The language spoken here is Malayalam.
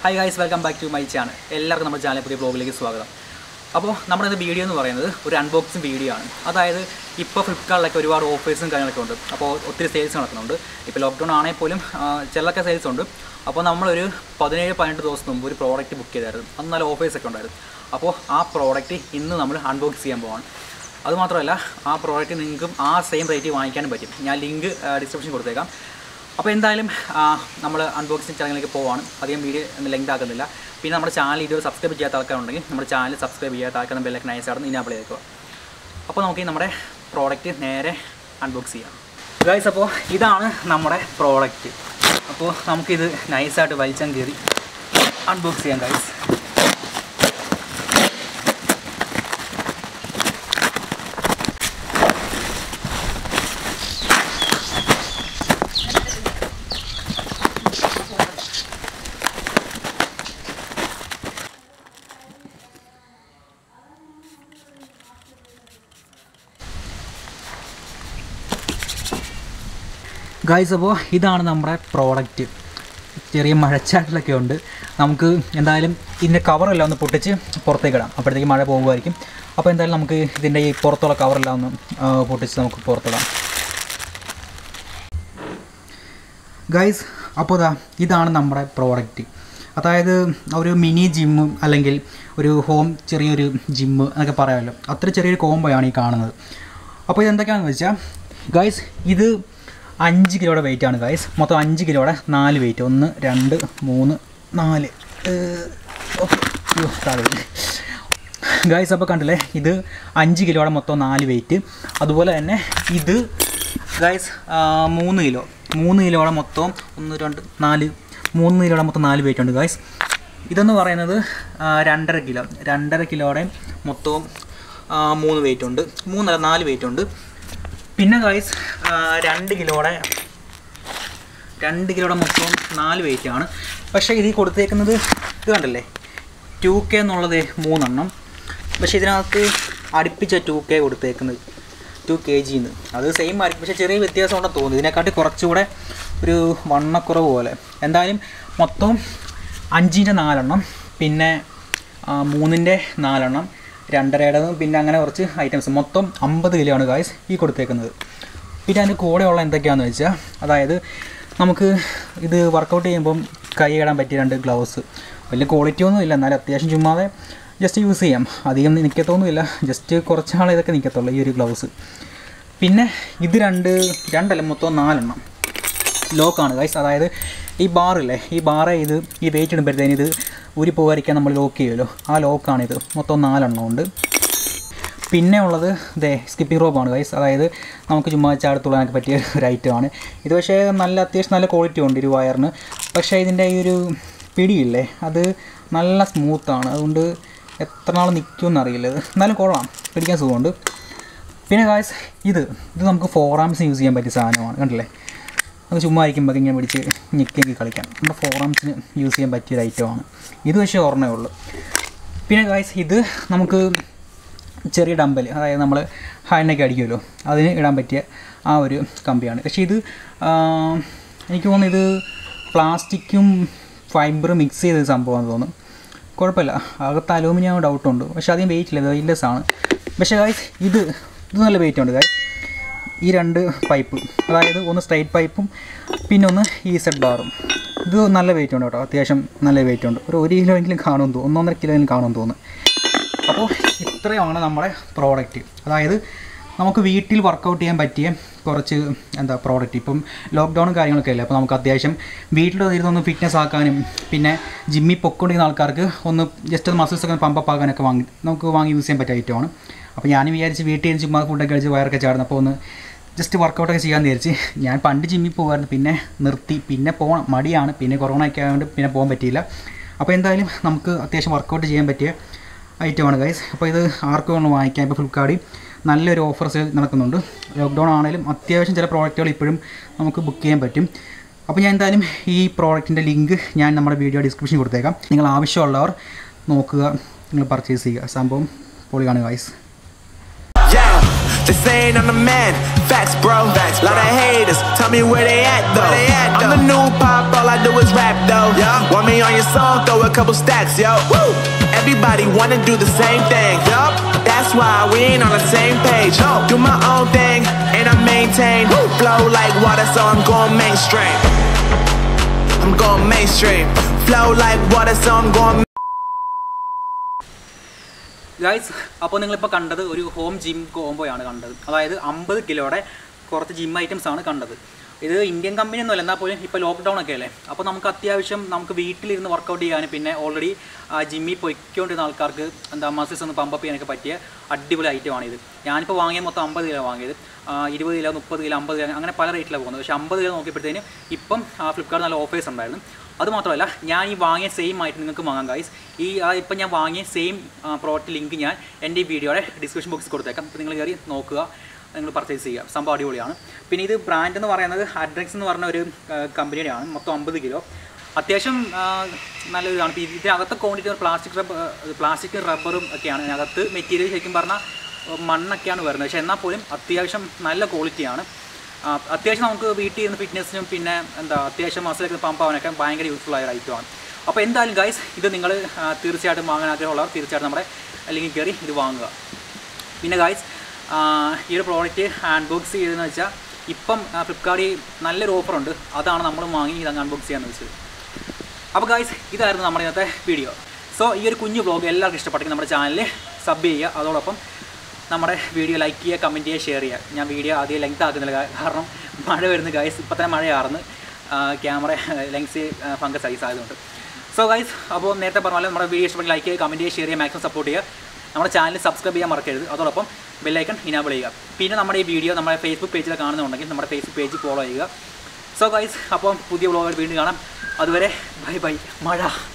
Hi guys welcome back to my channel എല്ലാവർക്കും നമ്മുടെ ചാനൽ പുതിയ ബ്ലോഗിലേക്ക് സ്വാഗതം അപ്പോൾ നമ്മുടെ ഇന്ന് വീഡിയോ എന്ന് പറയുന്നത് ഒരു അൺബോക്സിങ് വീഡിയോ ആണ് അതായത് ഇപ്പോൾ ഫ്ലിപ്കാർട്ടിലൊക്കെ ഒരുപാട് ഓഫേഴ്സും കാര്യങ്ങളൊക്കെ ഉണ്ട് അപ്പോൾ ഒത്തിരി സെയിൽസ് നടക്കുന്നുണ്ട് ഇപ്പോൾ ലോക്ക്ഡൗൺ ആണെങ്കിൽ പോലും ആ, ചിലർക്ക് സെയിൽസ് ഉണ്ട് അപ്പോൾ നമ്മളൊരു പതിനേഴ് പതിനെട്ട് ദിവസം മുമ്പ് ഒരു പ്രോഡക്റ്റ് ബുക്ക് ചെയ്തായിരുന്നു അന്ന് നല്ല ഓഫേഴ്സ് ഒക്കെ ഉണ്ടായിരുന്നു അപ്പോൾ ആ പ്രോഡക്റ്റ് ഇന്ന് നമ്മൾ അൺബോക്സ് ചെയ്യാൻ പോവാണ് അതുമാത്രമല്ല ആ പ്രോഡക്റ്റ് നിങ്ങൾക്കും ആ സെയിം റേറ്റ് വാങ്ങിക്കാനും പറ്റും ഞാൻ ലിങ്ക് ഡിസ്ക്രിപ്ഷൻ കൊടുത്തേക്കാം അപ്പോൾ എന്തായാലും നമ്മൾ അൺബോക്സിങ് ചടങ്ങിലേക്ക് പോവാണ് അധികം വീഡിയോ ലെങ്ത് ആക്കുന്നില്ല പിന്നെ നമ്മുടെ ചാനൽ ഇതുവരെ സബ്സ്ക്രൈബ് ചെയ്യാത്ത ആൾക്കാരുണ്ടെങ്കിൽ നമ്മുടെ ചാനൽ സബ്സ്ക്രൈബ് ചെയ്യാത്ത ആൾക്കാർ ബെല്ലൊക്കെ നൈസ് ആണെന്ന് ഇനാബിൾ ചെയ്തേക്കുക അപ്പോൾ നമുക്ക് ഈ നമ്മുടെ പ്രോഡക്റ്റ് നേരെ അൺബോക്സ് ചെയ്യാം ഗൈസ് അപ്പോൾ ഇതാണ് നമ്മുടെ പ്രോഡക്റ്റ് അപ്പോൾ നമുക്കിത് നൈസായിട്ട് വലിച്ചം കയറി അൺബോക്സ് ചെയ്യാം ഗൈസ് ഗൈസ് അപ്പോൾ ഇതാണ് നമ്മുടെ പ്രോഡക്റ്റ് ചെറിയ മഴച്ചാട്ടിലൊക്കെ ഉണ്ട് നമുക്ക് എന്തായാലും ഇതിൻ്റെ കവറെല്ലാം ഒന്ന് പൊട്ടിച്ച് പുറത്തേക്ക് ഇടാം അപ്പോഴത്തേക്ക് മഴ പോകുമായിരിക്കും അപ്പോൾ എന്തായാലും നമുക്ക് ഇതിൻ്റെ ഈ പുറത്തുള്ള കവറെല്ലാം ഒന്ന് ആ, പൊട്ടിച്ച് നമുക്ക് പുറത്തിടാം ഗൈസ് അപ്പോൾ ദാ ഇതാണ് നമ്മുടെ പ്രോഡക്റ്റ് അതായത് ഒരു മിനി ജിമ്മ് അല്ലെങ്കിൽ ഒരു ഹോം ചെറിയൊരു ജിമ്മ് എന്നൊക്കെ പറയാമല്ലോ അത്ര ചെറിയൊരു കോംബോയാണ് ഈ കാണുന്നത് അപ്പോൾ ഇതെന്തൊക്കെയാണെന്ന് വെച്ചാൽ ഗൈസ് ഇത് അഞ്ച് കിലോയുടെ വെയിറ്റ് ആണ് ഗൈസ് മൊത്തം അഞ്ച് കിലോയുടെ നാല് വെയിറ്റ് ഒന്ന് രണ്ട് മൂന്ന് നാല് ഏഹ്, ഓ, അയ്യോ, താഴെ വീണു. ഗൈസ് അപ്പോൾ കണ്ടില്ലേ ഇത് അഞ്ച് കിലോയുടെ മൊത്തം നാല് വെയിറ്റ് അതുപോലെ തന്നെ ഇത് ഗൈസ് മൂന്ന് കിലോ മൂന്ന് കിലോയുടെ മൊത്തം ഒന്ന് രണ്ട് നാല് മൂന്ന് കിലോയുടെ മൊത്തം നാല് വെയിറ്റ് ഉണ്ട് ഗൈസ് ഇതെന്ന് പറയുന്നത് ആ, രണ്ടര കിലോ രണ്ടര കിലോയുടെ മൊത്തവും ആ, മൂന്ന് വെയിറ്റ് ഉണ്ട് മൂന്നല്ല നാല് വെയിറ്റ് ഉണ്ട് പിന്നെ ഗൈസ് രണ്ട് കിലോയുടെ രണ്ട് കിലോയുടെ മൊത്തം നാല് വെയിറ്റ് ആണ് പക്ഷേ ഇതിൽ കൊടുത്തേക്കുന്നത് ഇത് കണ്ടല്ലേ ടു കെ എന്നുള്ളത് മൂന്നെണ്ണം പക്ഷേ ഇതിനകത്ത് അടുപ്പിച്ച ടു കെ കൊടുത്തേക്കുന്നത് ടു കെ ജിന്ന് അത് സെയിം ആയിരിക്കും പക്ഷേ ചെറിയ വ്യത്യാസം ഉണ്ടെന്ന് തോന്നുന്നു ഇതിനെക്കാട്ടി കുറച്ചുകൂടെ ഒരു വണ്ണക്കുറവ് പോലെ എന്തായാലും മൊത്തം അഞ്ചിൻ്റെ നാലെണ്ണം പിന്നെ ആ, മൂന്നിൻ്റെ നാലെണ്ണം രണ്ടരയുടേതും പിന്നെ അങ്ങനെ കുറച്ച് ഐറ്റംസ് മൊത്തം അമ്പത് കിലോ ആണ് ഗായ്സ് ഈ കൊടുത്തേക്കുന്നത് പിന്നെ അതിൻ്റെ കൂടെയുള്ള എന്തൊക്കെയാണെന്ന് വെച്ചാൽ അതായത് നമുക്ക് ഇത് വർക്കൗട്ട് ചെയ്യുമ്പം കൈ ഇടാൻ പറ്റിയ രണ്ട് ഗ്ലൗസ് വലിയ ക്വാളിറ്റി ഒന്നും ഇല്ല എന്നാലും അത്യാവശ്യം ചുമ്മാതെ ജസ്റ്റ് യൂസ് ചെയ്യാം അധികം നിൽക്കത്തൊന്നുമില്ല ജസ്റ്റ് കുറച്ച് നാൾ ഇതൊക്കെ നിൽക്കത്തുള്ളൂ ഈ ഒരു ഗ്ലൗസ് പിന്നെ ഇത് രണ്ട് രണ്ടല്ല മൊത്തം നാലെണ്ണം ലോക്കാണ് ഗൈസ് അതായത് ഈ ബാറില്ലേ ഈ ബാറെ ഇത് ഈ വെയിറ്റ് ഇടുമ്പോഴത്തേന് ഇത് ഊരി പോകാതിരിക്കാൻ നമ്മൾ ലോക്ക് ചെയ്യുമല്ലോ ആ ലോക്കാണിത് മൊത്തം നാലെണ്ണം ഉണ്ട് പിന്നെ ഉള്ളത് ദേ സ്കിപ്പിംഗ് റോപ്പാണ് ഗൈസ് അതായത് നമുക്ക് ചുമ്മാ ചാടത്തുള്ളതിനൊക്കെ പറ്റിയ ഒരു ഐറ്റമാണ് ഇത് പക്ഷേ നല്ല അത്യാവശ്യം നല്ല ക്വാളിറ്റി ഉണ്ട് ഒരു വയറിന് പക്ഷേ ഇതിൻ്റെ ഈ ഒരു പിടിയില്ലേ അത് നല്ല സ്മൂത്താണ് അതുകൊണ്ട് എത്ര നാൾ നിൽക്കുമെന്ന് അറിയില്ല ഇത് എന്നാലും കൊള്ളാം പിടിക്കാൻ സുഖമുണ്ട് പിന്നെ ഗായ്സ് ഇത് ഇത് നമുക്ക് ഫോർ ആംസ് യൂസ് ചെയ്യാൻ പറ്റിയ സാധനമാണ് കണ്ടില്ലേ അത് ചുമ്മാ ഇരിക്കുമ്പോൾ ഇങ്ങനെ പിടിച്ച് ഞെക്കി കളിക്കാം നമ്മുടെ ഫോർ ആംസിന് യൂസ് ചെയ്യാൻ പറ്റിയ ഒരു ഐറ്റമാണ് ഇത് പക്ഷേ ഓർമ്മയേ ഉള്ളൂ പിന്നെ ഗായ്സ് ഇത് നമുക്ക് ചെറിയ ഡമ്പൽ അതായത് നമ്മൾ ഹാൻഡൊക്കെ അടിക്കുമല്ലോ അതിന് ഇടാൻ പറ്റിയ ആ ഒരു കമ്പിയാണ് പക്ഷേ ഇത് ആ, എനിക്ക് തോന്നുന്നു ഇത് പ്ലാസ്റ്റിക്കും ഫൈബറും മിക്സ് ചെയ്ത സംഭവമാണെന്ന് തോന്നുന്നു കുഴപ്പമില്ല അകത്ത് അലൂമിനിയം ഡൗട്ടുണ്ട് പക്ഷേ അധികം വെയിറ്റ് ഇല്ല വെയിറ്റ്ലെസ് ആണ് പക്ഷേ ഗായ്സ് ഇത് ഇത് നല്ല വെയിറ്റ് ഉണ്ട് ഗായ്സ് ഈ രണ്ട് പൈപ്പ് അതായത് ഒന്ന് സ്ട്രൈറ്റ് പൈപ്പും പിന്നെ ഒന്ന് ഈ സെറ്റ് ബാറും ഇത് നല്ല വെയിറ്റ് ഉണ്ട് കേട്ടോ അത്യാവശ്യം നല്ല വെയിറ്റ് ഉണ്ട് ഒരു ഒരു കിലോ എങ്കിലും കാണുമെന്ന് തോന്നുന്നു ഒന്നൊന്നര കിലോ എങ്കിലും കാണുമെന്ന് തോന്നുന്നു അപ്പോൾ ഇത്രയാണ് നമ്മുടെ പ്രോഡക്റ്റ് അതായത് നമുക്ക് വീട്ടിൽ വർക്കൗട്ട് ചെയ്യാൻ പറ്റിയ കുറച്ച് എന്താ പ്രോഡക്റ്റ് ഇപ്പം ലോക്ക്ഡൗണും കാര്യങ്ങളൊക്കെ അല്ലേ അപ്പോൾ നമുക്ക് അത്യാവശ്യം വീട്ടിൽ ഇരുന്നൊന്ന് ഫിറ്റ്നസ് ആക്കാനും പിന്നെ ജിമ്മിൽ പൊക്കൊണ്ടിരുന്ന ആൾക്കാർക്ക് ഒന്ന് ജസ്റ്റ് മസിൽസ് ഒക്കെ പമ്പപ്പ് ആക്കാനൊക്കെ വാങ്ങി നമുക്ക് വാങ്ങി യൂസ് ചെയ്യാൻ പറ്റിയ ഐറ്റമാണ് അപ്പോൾ ഞാൻ വിചാരിച്ച് വീട്ടിൽ ഇരുന്ന് ചുമ്മാ ഫുഡൊക്കെ കഴിച്ച് വയറൊക്കെ ചാടുന്നു അപ്പോൾ ഒന്ന് ജസ്റ്റ് വർക്കൗട്ടൊക്കെ ചെയ്യാമെന്ന് വിചാരിച്ച് ഞാൻ പണ്ട് ജിമ്മിൽ പോകുമായിരുന്നു പിന്നെ നിർത്തി പിന്നെ പോകണം മടിയാണ് പിന്നെ കൊറോണ ഒക്കെ ആയതുകൊണ്ട് പിന്നെ പോകാൻ പറ്റിയില്ല അപ്പോൾ എന്തായാലും നമുക്ക് അത്യാവശ്യം വർക്കൗട്ട് ചെയ്യാൻ പറ്റിയ ഐറ്റമാണ് ഗൈസ് അപ്പോൾ ഇത് ആർക്കും ഒന്ന് വാങ്ങിക്കാം ഇപ്പോൾ ഫ്ലിപ്കാർട്ടിൽ നല്ലൊരു ഓഫർ സെയിൽ നടക്കുന്നുണ്ട് ലോക്ക്ഡൗൺ ആണെങ്കിലും അത്യാവശ്യം ചില പ്രോഡക്റ്റുകൾ ഇപ്പോഴും നമുക്ക് ബുക്ക് ചെയ്യാൻ പറ്റും അപ്പോൾ ഞാൻ എന്തായാലും ഈ പ്രോഡക്റ്റിൻ്റെ ലിങ്ക് ഞാൻ നമ്മുടെ വീഡിയോ ഡിസ്ക്രിപ്ഷൻ കൊടുത്തേക്കാം നിങ്ങൾ ആവശ്യമുള്ളവർ നോക്കുക നിങ്ങൾ പർച്ചേസ് ചെയ്യുക സംഭവം പൊളിയാണ് guys Yeah, They saying I'm the man. Facts, bro. Facts, Lot of haters. Tell me where they at though. they at, I'm the new pop. All I do is rap though. Yeah. Want me on your song? Throw a couple stacks, yo. Woo. Everybody wanna do the same thing. Yup. That's why we ain't on the same page. No. Do my own thing and I maintain. Flow like water, so I'm going mainstream. I'm going mainstream. Flow like water, so I'm going guys അപ്പോൾ നിങ്ങളിപ്പോൾ കണ്ടത് ഒരു ഹോം ജിം കോംബോയാണ് കണ്ടത് അതായത് അമ്പത് കിലോയുടെ കുറച്ച് ജിം ഐറ്റംസ് ആണ് കണ്ടത് ഇത് ഇന്ത്യൻ കമ്പനി ഒന്നുമല്ല എന്നാൽ പോലും ഇപ്പോൾ ലോക്ക്ഡൗൺ ഒക്കെ അല്ലേ അപ്പോൾ നമുക്ക് അത്യാവശ്യം നമുക്ക് വീട്ടിലിരുന്ന് വർക്കൗട്ട് ചെയ്യാനും പിന്നെ ഓൾറെഡി ജിമ്മിൽ പൊയ്ക്കൊണ്ടിരുന്ന ആൾക്കാർക്ക് എന്താ മസിൽസ് ഒന്ന് പമ്പപ്പ് ചെയ്യാനൊക്കെ പറ്റിയ അടിപൊളി ഐറ്റമാണ് ഇത് ഞാനിപ്പോൾ വാങ്ങിയ മൊത്തം അമ്പത് കിലോ വാങ്ങിയത് ആ, ഇരുപത് കിലോ മുപ്പത് കിലോ അമ്പത് കിലോ അങ്ങനെ പല റേറ്റിലാണ് പോകുന്നത് പക്ഷേ അമ്പത് കിലോ നോക്കിയപ്പോഴത്തേന് ഇപ്പം ഫ്ലിപ്കാർട്ട് നല്ല ഓഫേഴ്സ് ഉണ്ടായിരുന്നു അത് മാത്രമല്ല ഞാൻ ഈ വാങ്ങിയ സെയിം ആയിട്ട് നിങ്ങൾക്ക് വാങ്ങാം ഗൈസ് ഈ ആ, ഇപ്പം ഞാൻ വാങ്ങിയ സെയിം പ്രോഡക്റ്റ് ലിങ്ക് ഞാൻ എൻ്റെ ഈ വീഡിയോയുടെ ഡിസ്ക്രിപ്ഷൻ ബോക്സിൽ കൊടുത്തേക്കാം അപ്പോൾ നിങ്ങൾ കയറി നോക്കുക നിങ്ങൾ പർച്ചേസ് ചെയ്യുക സംഭവം അടിപൊളിയാണ് പിന്നെ ഇത് ബ്രാൻഡ് എന്ന് പറയുന്നത് അഡ്രക്സ് എന്ന് പറഞ്ഞ ഒരു കമ്പനിയുടെയാണ് മൊത്തം അമ്പത് കിലോ അത്യാവശ്യം ആ, നല്ല ഇതാണ് ഇപ്പോൾ ഇതിനകത്തെ ക്വാണ്ടിറ്റി പ്ലാസ്റ്റിക് റബ്ബർ പ്ലാസ്റ്റിക് റബ്ബറും ഒക്കെയാണ് ഇതിനകത്ത് മെറ്റീരിയൽ ശരിക്കും പറഞ്ഞാൽ മണ്ണൊക്കെയാണ് വരുന്നത് പക്ഷേ എന്നാൽ പോലും അത്യാവശ്യം നല്ല ക്വാളിറ്റിയാണ് ആ, അത്യാവശ്യം നമുക്ക് വീട്ടിൽ ഇരുന്ന് ഫിറ്റ്നസ്സിനും പിന്നെ എന്താ അത്യാവശ്യം മസിലൊക്കെ പമ്പ് ആവാനൊക്കെ ഭയങ്കര യൂസ്ഫുൾ ആയ ഒരു ഐറ്റമാണ് അപ്പോൾ എന്തായാലും ഗൈസ് ഇത് നിങ്ങൾ തീർച്ചയായിട്ടും വാങ്ങാൻ ആഗ്രഹമുള്ളവർ തീർച്ചയായിട്ടും നമ്മുടെ ലിങ്കിൽ കയറി ഇത് വാങ്ങുക പിന്നെ ഗൈസ് ഈ ഒരു പ്രോഡക്റ്റ് അൺബോക്സ് ചെയ്തതെന്ന് വെച്ചാൽ ഇപ്പം ഫ്ലിപ്കാർട്ടിൽ നല്ലൊരു ഓഫറുണ്ട് അതാണ് നമ്മൾ വാങ്ങി ഇത് അൺബോക്സ് ചെയ്യാന്ന് വെച്ചത് അപ്പോൾ ഗൈസ് ഇതായിരുന്നു നമ്മുടെ ഇന്നത്തെ വീഡിയോ സോ ഈ ഒരു കുഞ്ഞു വ്ളോഗ് എല്ലാവർക്കും ഇഷ്ടപ്പെട്ടെങ്കിൽ നമ്മുടെ ചാനലിൽ സബ് ചെയ്യുക അതോടൊപ്പം നമ്മുടെ വീഡിയോ ലൈക്ക് ചെയ്യുക കമൻറ്റ് ചെയ്യുക ഷെയർ ചെയ്യുക ഞാൻ വീഡിയോ ആദ്യം ലെങ്ത് ആക്കുന്നില്ല കാ- കാരണം മഴ വരുന്നു ഗൈസ് ഇപ്പം തന്നെ മഴയാർന്ന് ക്യാമറ ലെങ്സ് ഫംഗസ് സൈസ് ആയതുകൊണ്ട് സോ ഗൈസ് അപ്പോൾ നേരത്തെ പറഞ്ഞ പോലെ നമ്മുടെ വീഡിയോ ഇഷ്ടപ്പെട്ടെങ്കിൽ ലൈക്ക് ചെയ്യുക കമൻറ്റ് ചെയ്യുക ഷെയർ ചെയ്യുക മാക്സിമം സപ്പോർട്ട് ചെയ്യുക നമ്മുടെ ചാനൽ സബ്സ്ക്രൈബ് ചെയ്യാൻ മറക്കരുത് അതോടൊപ്പം ബെല്ലൈക്കൺ ഇനാബിൾ ചെയ്യുക പിന്നെ നമ്മുടെ ഈ വീഡിയോ നമ്മുടെ ഫേസ്ബുക്ക് പേജിൽ കാണുന്നുണ്ടെങ്കിൽ നമ്മുടെ ഫേസ്ബുക്ക് പേജ് ഫോളോ ചെയ്യുക സോ ഗൈസ് അപ്പം പുതിയ വ്ളോഗായിട്ട് വീണ്ടും കാണാം അതുവരെ ബൈ ബൈ മഴ